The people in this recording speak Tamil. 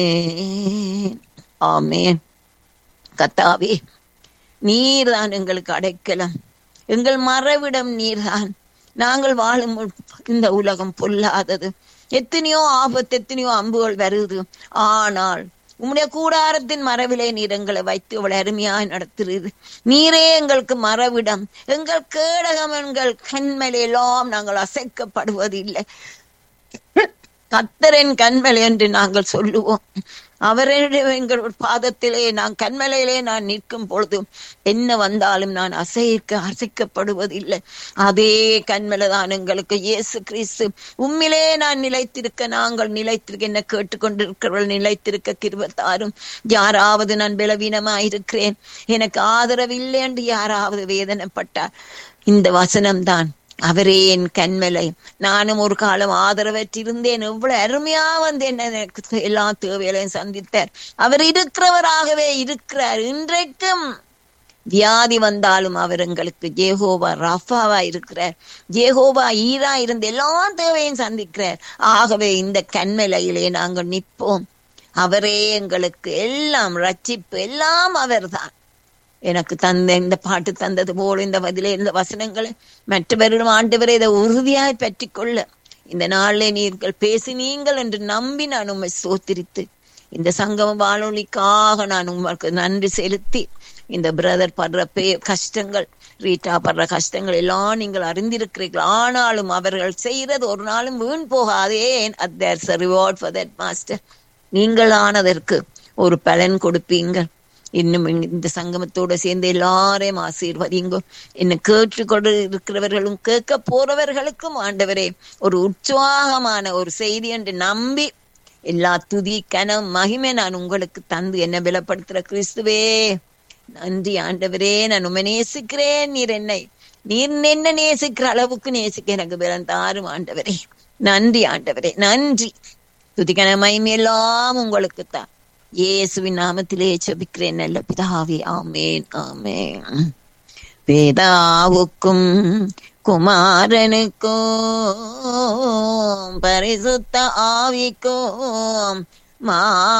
ஆமேன் கத்தாவே நீர்தான் எங்களுக்கு அடைக்கலம் எங்கள் மறைவிடம் நீர்தான் நாங்கள் வாழும் இந்த உலகம் பொல்லாதது எத்தனையோ ஆபத்து எத்தனையோ அம்புகள் வருது ஆனால் உம்முடைய கூடாரத்தின் மரவிலே நீர் எங்களை வைத்து இவ்வளவு அருமையாய் நடத்துறது நீரே எங்களுக்கு மரவிடம் எங்கள் கேடகம் எங்கள் கண்மலை எல்லாம் நாங்கள் அசைக்கப்படுவதில்லை கத்தரின் கண்மலை என்று நாங்கள் சொல்லுவோம் அவருடைய எங்கள் பாதத்திலே நான் கண்மலையிலே நான் நிற்கும் பொழுது என்ன வந்தாலும் நான் அசைக்க அசைக்கப்படுவதில்லை அதே கண்மலை தான் எங்களுக்கு இயேசு கிறிஸ்து உண்மையிலே நான் நிலைத்திருக்க நாங்கள் நிலைத்திருக்க என்ன கேட்டுக்கொண்டிருக்கிறவர்கள் நிலைத்திருக்க கிருபத்தாரும் யாராவது நான் பலவீனமாயிருக்கிறேன் எனக்கு ஆதரவு இல்லை என்று யாராவது வேதனைப்பட்டார் இந்த வசனம்தான் அவரே என் கண்மலை நானும் ஒரு காலம் ஆதரவற்றிருந்தேன் எவ்வளவு அருமையா வந்து என்ன எனக்கு எல்லா தேவைகளையும் சந்தித்தார் அவர் இருக்கிறவராகவே இருக்கிறார் இன்றைக்கும் வியாதி வந்தாலும் அவர் எங்களுக்கு ஜேகோவா ரஃபாவா இருக்கிறார் ஜேகோவா ஈரா இருந்து எல்லா தேவையும் சந்திக்கிறார் ஆகவே இந்த கண்மலையிலே நாங்கள் நிற்போம் அவரே எங்களுக்கு எல்லாம் ரட்சிப்பு எல்லாம் அவர்தான் எனக்கு தந்த இந்த பாட்டு தந்தது போல இந்த பதிலே இந்த வசனங்களை மற்றவரிடம் ஆண்டவரை இதை உறுதியாய் பற்றி கொள்ள இந்த நாளிலே நீங்கள் பேசினீங்கள் என்று நம்பி நான் உண்மை சோத்திரித்து இந்த சங்கம வானொலிக்காக நான் உங்களுக்கு நன்றி செலுத்தி இந்த பிரதர் படுற பே கஷ்டங்கள் ரீட்டா படுற கஷ்டங்கள் எல்லாம் நீங்கள் அறிந்திருக்கிறீர்கள் ஆனாலும் அவர்கள் செய்யறது ஒரு நாளும் வீண் போகாதே there's reward for that master நீங்கள் ஆனதற்கு ஒரு பலன் கொடுப்பீங்கள் இன்னும் இந்த சங்கமத்தோட சேர்ந்து எல்லாரையும் ஆசீர்வதிங்க என்ன கேட்டுக்கொண்டு இருக்கிறவர்களும் கேட்க போறவர்களுக்கும் ஆண்டவரே ஒரு உற்சாகமான ஒரு செய்தி என்று நம்பி எல்லா துதி கனம் மகிமை நான் உங்களுக்கு தந்து என்ன பலப்படுத்துற கிறிஸ்துவே நன்றி ஆண்டவரே நான் உண்மை நேசிக்கிறேன் நீர் என்னை நீர் என்ன நேசிக்கிற அளவுக்கு நேசிக்க எனக்கு பலம் தாரும் ஆண்டவரே நன்றி ஆண்டவரே நன்றி துதிக்கன மகிமை எல்லாம் உங்களுக்கு தான் இயேசுவின் நாமத்திலே ஜெபிக்கிறேன் நல்ல பிதாவே ஆமேன் ஆமேன் பிதாவுக்கும் குமாரனுக்கும் பரிசுத்த ஆவிக்கும் மா